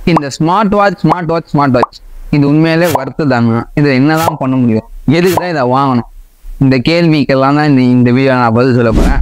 இந்த smart watch smart watch smart watch இது உண்மையிலே வர்த்து தானே இது என்னதான் பண்ண முடியும் எதுக்கு தான் இதை வாங்கணும் இந்த கேள்விக்கெல்லாம் தான் இந்த இந்த வீடியோ நான் பதில் சொல்ல போகிறேன்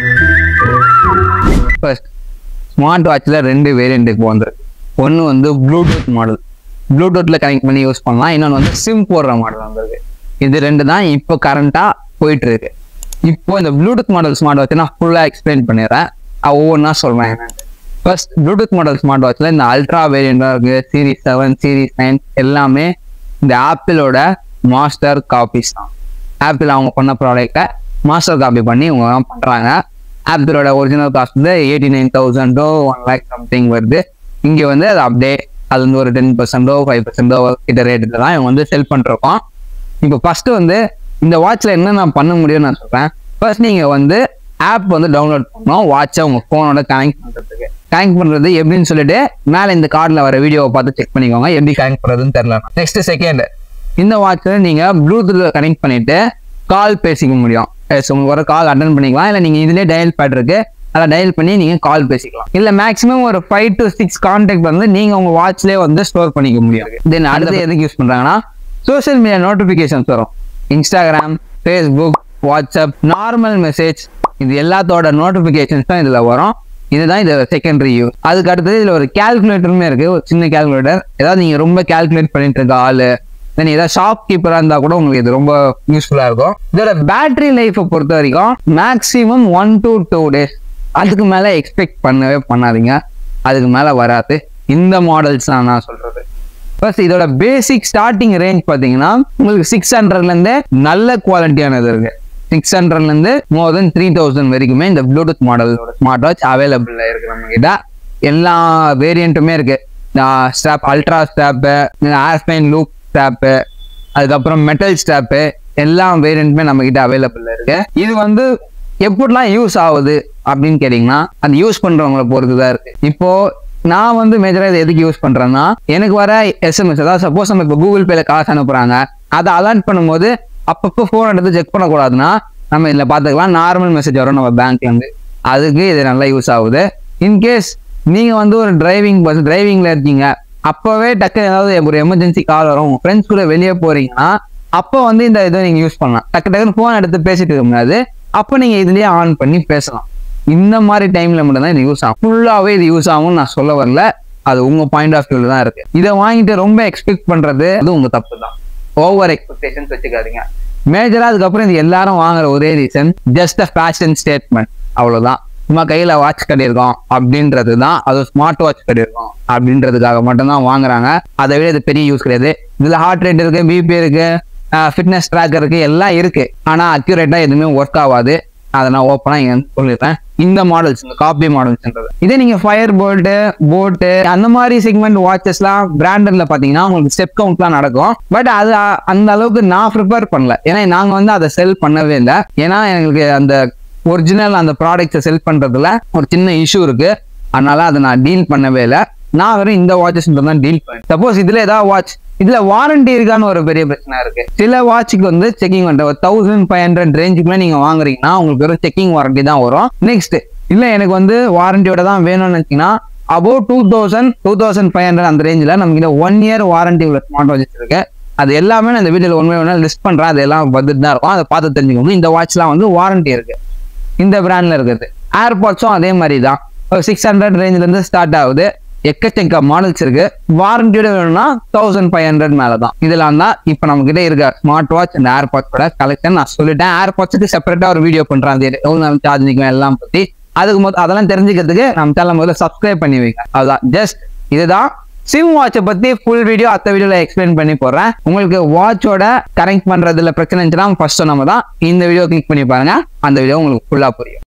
ஃபர்ஸ்ட் ஸ்மார்ட் வாட்சில் ரெண்டு வேரியண்ட் இப்போ வந்துருக்கு ஒன்று வந்து ப்ளூடூத் மாடல் ப்ளூடூத்தில் கனெக்ட் பண்ணி யூஸ் பண்ணலாம் இன்னொன்று வந்து சிம் போடுற மாடல் வந்திருக்கு இது ரெண்டு தான் இப்போ கரண்ட்டாக போயிட்டு இருக்கு இப்போ இந்த ப்ளூடூத் மாடல் ஸ்மார்ட் வாட்ச் நான் ஃபுல்லாக எக்ஸ்பிளைன் பண்ணிடுறேன் அது ஒவ்வொன்றா சொல்கிறேன் என்னன்னு ஃபர்ஸ்ட் ப்ளூடூத் மாடல் ஸ்மார்ட் வாட்சில் இந்த அல்ட்ரா வேரியண்டாக இருக்குது சீரிஸ் செவன் சீரிஸ் நைன் எல்லாமே இந்த ஆப்பிளோட மாஸ்டர் காப்பீஸ் தான் ஆப்பிள் அவங்க பண்ண ப்ராடக்டை மாஸ்டர் காப்பி பண்ணி இவங்க தான் பண்ணுறாங்க ஆப்பிளோட ஒரிஜினல் காஸ்ட் வந்து எயிட்டி நைன் தௌசண்டோ ஒன் லேக் சம்திங் வருது இங்கே வந்து அது அப்படியே அது வந்து ஒரு டென் பர்சன்டோ ஃபைவ் பர்சன்டோ கிட்ட ரேட்டில் தான் இவங்க வந்து செல் பண்ணிருக்கோம் இப்போ ஃபர்ஸ்ட் வந்து இந்த வாட்ச்ல என்ன நான் பண்ண முடியும்னு நான் சொல்றேன் ஃபர்ஸ்ட் நீங்க வந்து ஆப் வந்து டவுன்லோட் பண்ணணும் வாட்சை உங்க போனோட கனெக்ட் பண்றதுக்கு கனெக்ட் பண்றது எப்படின்னு சொல்லிட்டு மேல இந்த கார்டில் வர வீடியோவை பார்த்து செக் பண்ணிக்கோங்க எப்படி கனெக்ட் பண்றதுன்னு தெரியல நெக்ஸ்ட் செகண்ட் இந்த வாட்ச்ல நீங்க ப்ளூடூத்ல கனெக்ட் பண்ணிட்டு கால் பேசிக்க முடியும் Yes, உங்களுக்கு வர கால் அட்டன் பண்ணிக்கலாம் இல்லை நீங்க இதுலயே டயல் பேட் இருக்கு அதை டயல் பண்ணி நீங்க கால் பேசிக்கலாம் இல்ல மேக்ஸிமம் ஒரு ஃபைவ் டு சிக்ஸ் கான்டாக்ட் வந்து நீங்க உங்க வாட்ச்லயே வந்து ஸ்டோர் பண்ணிக்க முடியும் தென் அடுத்து எதுக்கு யூஸ் பண்றாங்கன்னா சோஷியல் மீடியா நோட்டிபிகேஷன்ஸ் வரும் Instagram Facebook WhatsApp normal message இது எல்லாத்தோட நோட்டிபிகேஷன்ஸ் தான் இதுல வரும் இதுதான் இது செகண்டரி யூஸ் அதுக்கு அடுத்தது இதுல ஒரு கால்குலேட்டருமே இருக்கு ஒரு சின்ன கால்குலேட்டர் ஏதாவது நீங்க ரொம்ப கால்குலேட் பண்ணிட்டு இருக்க ஆளு தென் ஏதாவது ஷாப் கீப்பரா இருந்தா கூட உங்களுக்கு இது ரொம்ப யூஸ்ஃபுல்லா இருக்கும் இதோட பேட்டரி லைஃப்பை பொறுத்த வரைக்கும் maximum one to two days அதுக்கு மேல எக்ஸ்பெக்ட் பண்ணவே பண்ணாதீங்க அதுக்கு மேல வராது இந்த மாடல்ஸ் தான் நான் சொல்றது ஃபர்ஸ்ட் இதோட பேசிக் ஸ்டார்டிங் ரேஞ்ச் பார்த்தீங்கன்னா உங்களுக்கு சிக்ஸ் ஹண்ட்ரட்லேருந்து நல்ல குவாலிட்டியானது இருக்கு சிக்ஸ் ஹண்ட்ரட்லேருந்து மோர் தென் த்ரீ தௌசண்ட் வரைக்குமே இந்த ப்ளூடூத் மாடலோட ஸ்மார்ட் வாட்ச் அவைலபிள் இருக்கு நம்ம கிட்ட எல்லா வேரியண்ட்டுமே இருக்கு strap ultra strap alpine loop strap அதுக்கப்புறம் மெட்டல் ஸ்டாப்பு எல்லா வேரியண்ட்டுமே நம்ம கிட்ட அவைலபிள் இருக்கு இது வந்து எப்படிலாம் யூஸ் ஆகுது அப்படின்னு கேட்டிங்கன்னா அது யூஸ் பண்றவங்கள பொறுத்து தான் இருக்கு இப்போ நான் வந்து மேஜராக இதை எதுக்கு யூஸ் பண்றேன்னா எனக்கு வர எஸ்எம்எஸ் அதாவது சப்போஸ் நம்ம இப்போ கூகுள் பேல காசு அனுப்புறாங்க அதை அலர்ட் பண்ணும்போது அப்பப்போ ஃபோன் எடுத்து செக் பண்ணக்கூடாதுன்னா நம்ம இதில் பார்த்துக்கலாம் நார்மல் மெசேஜ் வரும் நம்ம பேங்க்ல இருந்து அதுக்கு இது நல்லா யூஸ் ஆகுது இன்கேஸ் நீங்க வந்து ஒரு டிரைவிங் பஸ் டிரைவிங்ல இருக்கீங்க அப்பவே டக்கு ஏதாவது ஒரு எமர்ஜென்சி கால் வரும் உங்க ஃப்ரெண்ட்ஸ் கூட வெளியே போறீங்கன்னா அப்போ வந்து இந்த இதை நீங்க யூஸ் பண்ணலாம் டக்கு டக்குன்னு ஃபோன் எடுத்து பேசிட்டு இருக்க முடியாது அப்போ நீங்க இதுலயே ஆன் பண்ணி பேசலாம் இந்த மாதிரி டைம்ல மட்டும்தான் இது யூஸ் ஆகும் ஃபுல்லாவே இது யூஸ் ஆகும்னு நான் சொல்ல வரல அது உங்க பாயிண்ட் ஆஃப் வியூல தான் இருக்கு இதை வாங்கிட்டு ரொம்ப எக்ஸ்பெக்ட் பண்றது அது உங்க தப்பு தான் ஓவர் எக்ஸ்பெக்டேஷன்ஸ் வச்சுக்காதீங்க மேஜரா அதுக்கப்புறம் இது எல்லாரும் வாங்குற ஒரே reason just a fashion statement அவ்வளவுதான் சும்மா கையில வாட்ச் கட்டியிருக்கோம் அப்படின்றது தான் அது ஸ்மார்ட் வாட்ச் கட்டியிருக்கோம் அப்படின்றதுக்காக மட்டும்தான் வாங்குறாங்க அதை விட இது பெரிய யூஸ் கிடையாது இதுல ஹார்ட் ரேட் இருக்கு பிபி இருக்கு ஃபிட்னஸ் ட்ராக்கர் இருக்கு எல்லாம் இருக்கு ஆனா அக்யூரேட்டா எதுவுமே ஒர்க் ஆகாது அதை நான் ஓப்பனா இங்க சொல்லிடுறேன் இந்த மாடல்ஸ் இந்த காப்பி மாடல்ஸ்ன்றது இதே நீங்க ஃபயர் போல்ட்டு போட்டு அந்த மாதிரி செக்மெண்ட் வாட்சஸ்லாம் பிராண்டட்ல பாத்தீங்கன்னா உங்களுக்கு ஸ்டெப் கவுண்ட்லாம் நடக்கும் பட் அது அ- அந்த அளவுக்கு நான் ப்ரிப்பேர் பண்ணல ஏன்னா நாங்க வந்து அதை செல் பண்ணவே இல்லை ஏன்னா எங்களுக்கு அந்த ஒரிஜினல் அந்த ப்ராடக்ட்ஸை செல் பண்றதுல ஒரு சின்ன இஷ்யூ இருக்கு அதனால அதை நான் டீல் பண்ணவே இல்லை நான் வெறும் இந்த வாட்சஸ் தான் டீல் பண்ணேன் சப்போஸ் இதுல ஏதாவது வாட்ச் இதுல வாரண்டி இருக்கான்னு ஒரு பெரிய பிரச்சனை இருக்கு சில வாட்சுக்கு வந்து செக்கிங் வந்து ஒரு தௌசண்ட் ஃபைவ் ஹண்ட்ரட் ரேஞ்சுக்குள்ள நீங்க வாங்குறீங்கன்னா உங்களுக்கு வெறும் செக்கிங் வாரண்டி தான் வரும் நெக்ஸ்ட் இல்ல எனக்கு வந்து வாரண்டியோட தான் வேணும்னு நினைச்சீங்கன்னா about two thousand two thousand five hundred அந்த ரேஞ்சில் நமக்கு இந்த ஒன் இயர் வாரண்டி உள்ள ஸ்மார்ட் வாட்சஸ் இருக்கு அது எல்லாமே நான் இந்த வீடியோல ஒன் ஒன்றா லிஸ்ட் பண்றேன் அது எல்லாம் வந்துட்டு தான் இருக்கும் அதை பார்த்து தெரிஞ்சுக்கணும் இந்த வாட்ச்லாம் வந்து வாரண்டி இருக்கு இந்த பிராண்ட்ல இருக்குது ஏர்பாட்ஸும் அதே மாதிரி தான் ஒரு சிக்ஸ் ஹண்ட்ரட் ரேஞ்சில இருந்து ஸ்டார்ட் ஆகுது எக்கச்சக்க மாடல்ஸ் இருக்கு வாரண்டியோட வேணும்னா தௌசண்ட் ஃபைவ் ஹண்ட்ரட் மேல தான் இதெல்லாம் தான் இப்போ நம்ம கிட்ட இருக்க ஸ்மார்ட் வாட்ச் இந்த ஏர்பாட்ஸோட கலெக்ஷன் நான் சொல்லிட்டேன் ஏர்பாட்ஸுக்கு செப்பரேட்டா ஒரு வீடியோ பண்றேன் அது எவ்வளவு நேரம் சார்ஜ் நிற்கும் எல்லாம் பத்தி அதுக்கு மொத்தம் அதெல்லாம் தெரிஞ்சுக்கிறதுக்கு நம்ம சேனல் முதல்ல சப்ஸ்கிரைப் பண்ணி வைங்க அதுதான் ஜஸ்ட் இதுதான் சிம் வாட்சை பத்தி ஃபுல் வீடியோ அத்த வீடியோல எக்ஸ்பிளைன் பண்ணி போடுறேன் உங்களுக்கு வாட்சோட கனெக்ட் பண்றதுல பிரச்சனை இருந்துச்சுன்னா ஃபர்ஸ்ட் நம்ம தான் இந்த வீடியோ கிளிக் பண்ணி பாருங்க அந்த வீடியோ உங்களுக்கு ஃபுல்லா புரியும்